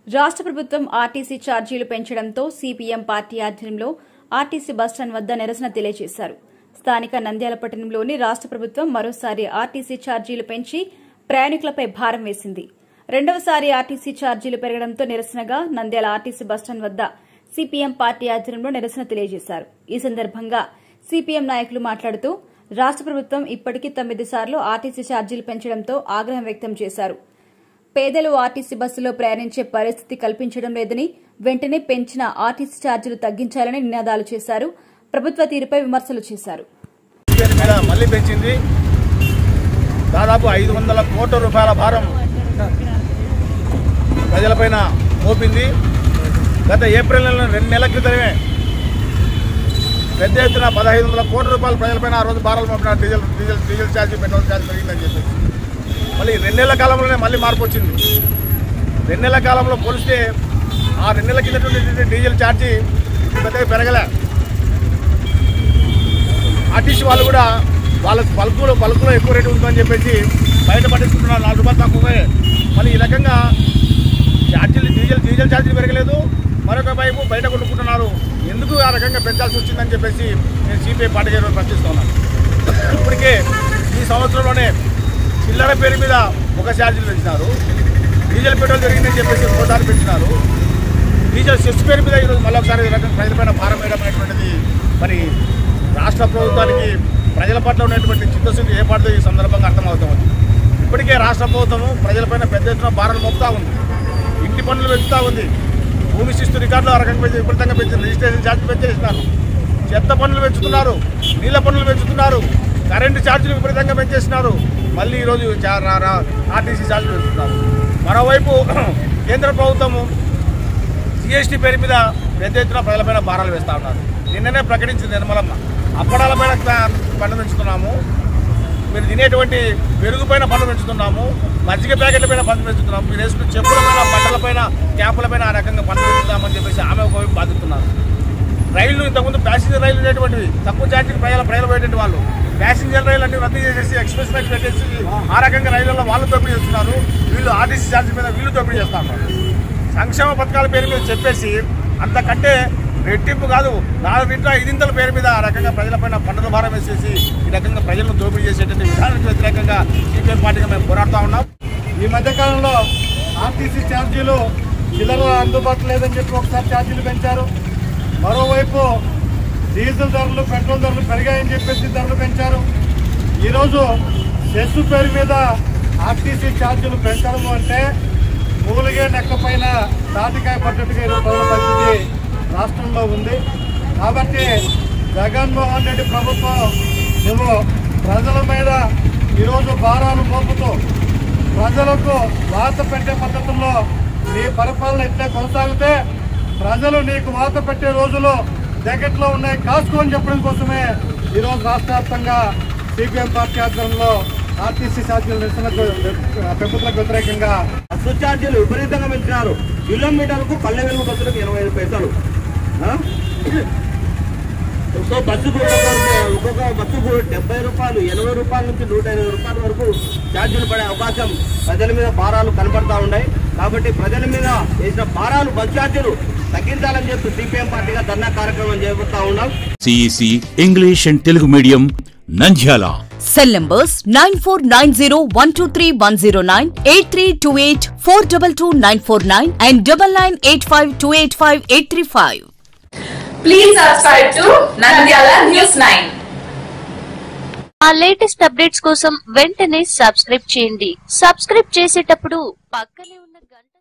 రాష్ట్ర ప్రభుత్వం ఆర్టీసీ ఛార్జీలు పెంచడంతో సిపిఎం పార్టీ ఆధ్వర్యంలో ఆర్టీసీ బస్టాండ్ వద్ద నిరసన తెలియజేశారు స్థానిక నంద్యాల పట్టణంలోని రాష్ట్ర ప్రభుత్వం మరోసారి ఆర్టీసీ ఛార్జీలు పెంచి ప్రయాణికులపై భారం వేసింది రెండవసారి ఆర్టీసీ ఛార్జీలు పెరగడంతో నిరసనగా నంద్యాల ఆర్టీసీ బస్టాండ్ వద్ద సిపిఎం పార్టీ ఆధ్వర్యంలో నిరసన తెలియజేశారు ఈ సందర్భంగా సిపిఎం నాయకులు మాట్లాడుతూ రాష్ట్ర ప్రభుత్వం ఇప్పటికీ తొమ్మిది సార్లు ఆర్టీసీ ఛార్జీలు పెంచడంతో ఆగ్రహం వ్యక్తం చేశారు పేదలు ఆర్టీసీ బస్సులో ప్రయాణించే పరిస్థితి కల్పించడం లేదని వెంటనే పెంచిన ఆర్టీసీ ఛార్జీలు తగ్గించాలని నినాదాలు చేశారు ప్రభుత్వ తీరుపై విమర్శలు చేశారు పేరు మీద మళ్ళీ పెంచింది దాదాపు ఐదు వందల కోట్ల రూపాయల భారం ప్రజలపైన మోపింది గత ఏప్రిల్ నెల రెండు నెలల క్రితమే పెద్ద ఎత్తున పదహైదు వందల కోట్ల రూపాయల ప్రజలపైన ఆ రోజు భారాలు మోపినారు డీజిల్ డీజిల్ డీజిల్ ఛార్జీ పెట్రోల్ ఛార్జ్ పెరిగిందని చెప్పి మళ్ళీ రెండు నెలల కాలంలోనే మళ్ళీ మార్పు వచ్చింది రెండు నెలల కాలంలో పోలిస్తే ఆ రెండు నెలల కింద డీజిల్ ఛార్జీ పెద్దగా పెరగలే ఆర్టీసీ వాళ్ళు కూడా వాళ్ళ బల్కులో బల్కులో ఎక్కువ రేటు ఉందని చెప్పేసి బయట పట్టించుకుంటున్నారు నాలుగు రూపాయలు తక్కువే మళ్ళీ ఈ రకంగా ఛార్జీలు డీజిల్ డీజిల్ ఛార్జీలు పెరగలేదు మరొక వైపు బయట కొనుక్కుంటున్నారు ఎందుకు ఆ రకంగా పెంచాల్సి వచ్చిందని చెప్పేసి నేను సిపిఐ పార్టీ గారు ప్రశ్నిస్తున్నాను ఇప్పటికే ఈ సంవత్సరంలోనే చిల్లర పేరు మీద ఒక ఛార్జీలు పెంచినారు డీజిల్ పెట్రోల్ జరిగిందని చెప్పేసి ఇంకోసారి పెంచినారు డీజిల్ సెస్ పేరు మీద ఈరోజు మళ్ళొకసారి ఈ రకంగా ప్రజలపైన భారం వేయడం అనేటువంటిది మరి రాష్ట్ర ప్రభుత్వానికి ప్రజల పట్ల ఉన్నటువంటి చిత్తశుద్ధి ఏ పడుతుంది ఈ సందర్భంగా అర్థమవుతుంది ఇప్పటికే రాష్ట్ర ప్రభుత్వము ప్రజలపైన పెద్ద ఎత్తున భారాలు మోపుతా ఉంది ఇంటి పన్నులు పెంచుతూ ఉంది భూమి శిస్తు రికార్డులు ఆ రకంగా పెంచి విపరీతంగా పెంచింది రిజిస్ట్రేషన్ ఛార్జ్ పెంచేసినారు చెత్త పన్నులు పెంచుతున్నారు నీళ్ళ పన్నులు పెంచుతున్నారు కరెంటు ఛార్జీలు విపరీతంగా పెంచేసినారు మళ్ళీ ఈరోజు చా- రా- రా- ఆర్టీసీ ఛార్జీలు పెంచుతున్నారు మరోవైపు కేంద్ర ప్రభుత్వము జిఎస్టీ పేరు మీద పెద్ద ఎత్తున ప్రజలపైన భారాలు వేస్తూ ఉన్నారు నిన్ననే ప్రకటించింది నిర్మలమ్మ అప్పడాలపైన ప- పన్ను పెంచుతున్నాము మీరు తినేటువంటి పెరుగుపైన పన్ను పెంచుతున్నాము మజ్జిగ ప్యాకెట్లపైన పన్ను పెంచుతున్నాము మీరు వేసుకున్న చెప్పులపైన బట్టలపైన క్యాపులపైన ఆ రకంగా పన్ను పెంచుతామని చెప్పేసి ఆమె ఒకవైపు బాధిస్తున్నారు రైళ్లు ఇంతకుముందు ప్యాసింజర్ రైలు ఉండేటువంటివి తక్కువ ఛార్జీకి ప్రజల ప్రజలు పోయేటువంటి వాళ్ళు ప్యాసింజర్ రైలు అన్ని రద్దు చేసేసి ఎక్స్ప్రెస్ రైలు పెట్టేసి ఆ రకంగా రైళ్లలో వాళ్ళు దోపిడీ చేస్తున్నారు వీళ్ళు ఆర్టీసీ ఛార్జీ మీద వీళ్ళు దోపిడీ చేస్తా ఉన్నారు సంక్షేమ పథకాల పేరు మీద చెప్పేసి అంతకంటే రెట్టింపు కాదు నాలుగు ఇంట్లో ఐదింతల పేరు మీద ఆ రకంగా ప్రజలపైన పన్నుల భారం వేసేసి ఈ రకంగా ప్రజలను దోపిడీ చేసేటువంటి విధానానికి వ్యతిరేకంగా సిపిఎం పార్టీగా మేము పోరాడుతూ ఉన్నాం ఈ మధ్య కాలంలో ఆర్టీసీ ఛార్జీలు చిల్లర అందుబాటులో లేదని చెప్పి ఒకసారి ఛార్జీలు పెంచారు మరోవైపు డీజిల్ ధరలు పెట్రోల్ ధరలు పెరిగాయని చెప్పేసి ధరలు పెంచారు ఈరోజు సెస్ పేరు మీద ఆర్టీసీ ఛార్జీలు పెంచడం అంటే మూలిగే నెక్క పైన తాటికాయ పద్ధతిగా ఈరోజు ప్రజల పరిస్థితి రాష్ట్రంలో ఉంది కాబట్టి జగన్మోహన్ రెడ్డి ప్రభుత్వం నువ్వు ప్రజల మీద ఈరోజు భారాలు మోపుతూ ప్రజలకు వాత పెట్టే పద్ధతుల్లో నీ పరిపాలన ఇట్లే కొనసాగితే ప్రజలు నీకు వాత పెట్టే రోజులు దగ్గరలో ఉన్నాయి కాసుకో అని చెప్పడం కోసమే ఈరోజు రాష్ట్ర వ్యాప్తంగా సిపిఎం పార్టీ ఆధ్వర్యంలో ఆర్టీసీ ఛార్జీల నిరసనకు పెంపుదలకు వ్యతిరేకంగా బస్సు ఛార్జీలు విపరీతంగా పెంచినారు కిలోమీటర్కు పల్లె వెలుగు బస్సులకు ఎనభై ఐదు పైసలు ఆ? ఒక్కో బస్సుకు ఒక్కొక్క ఒక్కొక్క బస్సుకు డెబ్బై రూపాయలు ఎనభై రూపాయల నుంచి నూట ఎనభై రూపాయల వరకు ఛార్జీలు పడే అవకాశం ప్రజల మీద భారాలు కనపడతా ఉన్నాయి కాబట్టి ప్రజల మీద వేసిన భారాలు బస్ ఛార్జీలు తగ్గించాలని చెప్పి సిపిఎం పార్టీగా ధర్నా కార్యక్రమం చేపడతా ఉన్నాం CEC English and Telugu medium Nandyal Cell numbers 9490123109, 8328 and 9985285835. Please subscribe to Nandyala News 9. ఆ లేటెస్ట్ అప్డేట్స్ కోసం వెంటనే సబ్స్క్రైబ్ చేయండి సబ్స్క్రైబ్ చేసేటప్పుడు పక్కనే ఉన్న గంట